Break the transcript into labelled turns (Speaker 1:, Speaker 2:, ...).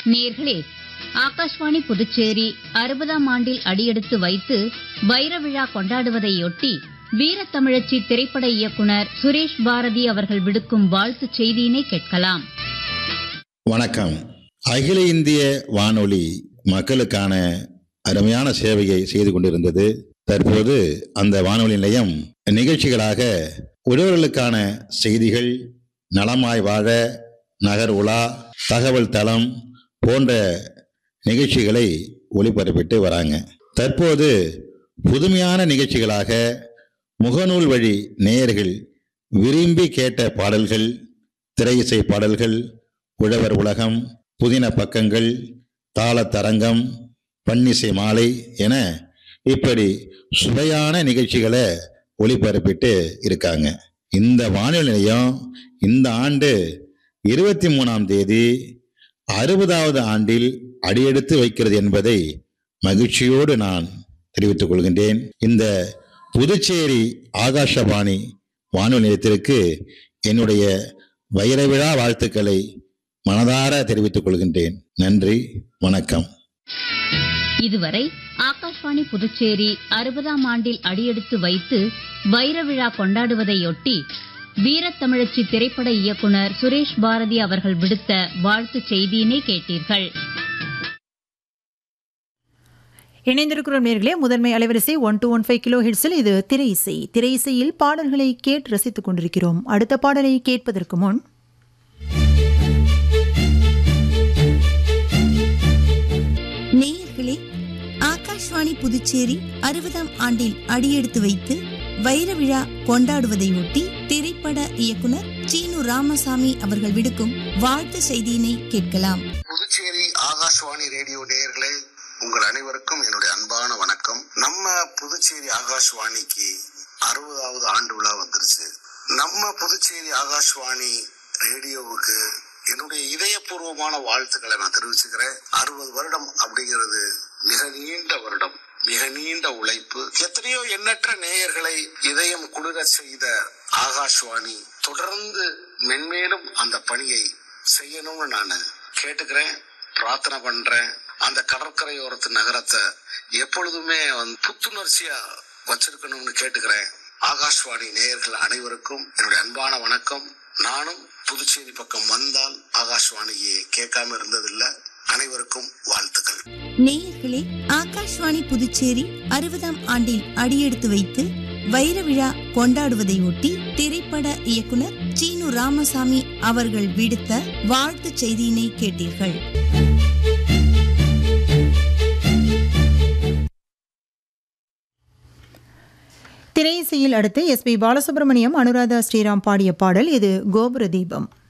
Speaker 1: நேர்களே ஆகாஷ்வாணி புதுச்சேரி அறுபதாம் ஆண்டில் அடியெடுத்து வைத்து வைர விழா கொண்டாடுவதையொட்டி வீரத்தமிழச்சி திரைப்பட இயக்குனர் சுரேஷ் பாரதி அவர்கள் விடுக்கும் வாழ்த்துச் செய்தியினை கேட்கலாம்
Speaker 2: வணக்கம் அகில இந்திய வானொலி மக்களுக்கான அருமையான சேவையை செய்து கொண்டிருந்தது தற்போது அந்த வானொலி நிலையம் நிகழ்ச்சிகளாக உழவர்களுக்கான செய்திகள் நலமாய் வாழ நகர் உலா தகவல் தளம் போன்ற நிகழ்ச்சிகளை ஒளிபரப்பிட்டு வராங்க தற்போது புதுமையான நிகழ்ச்சிகளாக முகநூல் வழி நேயர்கள் விரும்பி கேட்ட பாடல்கள் திரை இசை பாடல்கள் உழவர் உலகம் புதின பக்கங்கள் தாளத்தரங்கம் பன்னிசை மாலை என இப்படி சுவையான நிகழ்ச்சிகளை ஒளிபரப்பிட்டு இருக்காங்க இந்த வானொலி நிலையம் இந்த ஆண்டு இருபத்தி மூணாம் தேதி அறுபதாவது ஆண்டில் அடியெடுத்து வைக்கிறது என்பதை மகிழ்ச்சியோடு நான் தெரிவித்துக் கொள்கின்றேன் இந்த புதுச்சேரி ஆகாஷவாணி வானொலி நிலையத்திற்கு என்னுடைய வைர விழா வாழ்த்துக்களை மனதார தெரிவித்துக் கொள்கின்றேன் நன்றி வணக்கம்
Speaker 1: இதுவரை ஆகாஷ்வாணி புதுச்சேரி அறுபதாம் ஆண்டில் அடியெடுத்து வைத்து வைர விழா கொண்டாடுவதையொட்டி வீரத்தமிழச்சி திரைப்பட இயக்குனர் சுரேஷ் பாரதி அவர்கள் விடுத்த வாழ்த்துச் செய்தியினை கேட்டீர்கள்
Speaker 3: இணைந்திருக்கிறோம் நேர்களே முதன்மை அலைவரிசை one two one five kilo ஹெட்ஸில் இது திரை இசை திரை இசையில் பாடல்களை கேட்டு ரசித்துக் கொண்டிருக்கிறோம் அடுத்த பாடலை கேட்பதற்கு முன்
Speaker 4: நேயர்களே ஆகாஷ்வாணி புதுச்சேரி அறுபதாம் ஆண்டில் அடியெடுத்து வைத்து வைர விழா கொண்டாடுவதையொட்டி திரைப்பட இயக்குனர் சீனு ராமசாமி அவர்கள் விடுக்கும் வாழ்த்து செய்தியினை கேட்கலாம்
Speaker 5: புதுச்சேரி ஆகாஷ்வாணி ரேடியோ நேயர்களே உங்கள் அனைவருக்கும் என்னுடைய அன்பான வணக்கம் நம்ம புதுச்சேரி ஆகாஷ்வாணிக்கு அறுபதாவது ஆண்டு விழா வந்துருச்சு நம்ம புதுச்சேரி ஆகாஷ்வாணி ரேடியோவுக்கு என்னுடைய இதயபூர்வமான வாழ்த்துக்களை நான் தெரிவிச்சுக்கிறேன் அறுபது வருடம் அப்படிங்கிறது மிக நீண்ட வருடம் மிக நீண்ட உழைப்பு எத்தனையோ எண்ணற்ற நேயர்களை இதயம் குளிர செய்த ஆகாஷ்வாணி தொடர்ந்து மென்மேலும் அந்த பணியை செய்யணும்னு நான் கேட்டுக்கிறேன் பிரார்த்தனை பண்றேன் அந்த கடற்கரையோரத்து நகரத்தை எப்பொழுதுமே வந்து புத்துணர்ச்சியா வச்சிருக்கணும்னு கேட்டுக்கிறேன் ஆகாஷ்வாணி நேயர்கள் அனைவருக்கும் என்னுடைய அன்பான வணக்கம் நானும் புதுச்சேரி பக்கம் வந்தால் ஆகாஷ்வாணியை கேட்காம இருந்ததில்லை அனைவருக்கும் வாழ்த்துக்கள்
Speaker 4: நேயர்களே ஆகாஷ்வாணி புதுச்சேரி அறுபதாம் ஆண்டில் அடியெடுத்து வைத்து வைர விழா கொண்டாடுவதையொட்டி திரைப்பட இயக்குனர் சீனு ராமசாமி அவர்கள் விடுத்த வாழ்த்து செய்தியினை கேட்டீர்கள்
Speaker 3: திரை இசையில் அடுத்து எஸ் பி பாலசுப்ரமணியம் அனுராதா ஸ்ரீராம் பாடிய பாடல் இது கோபுர தீபம்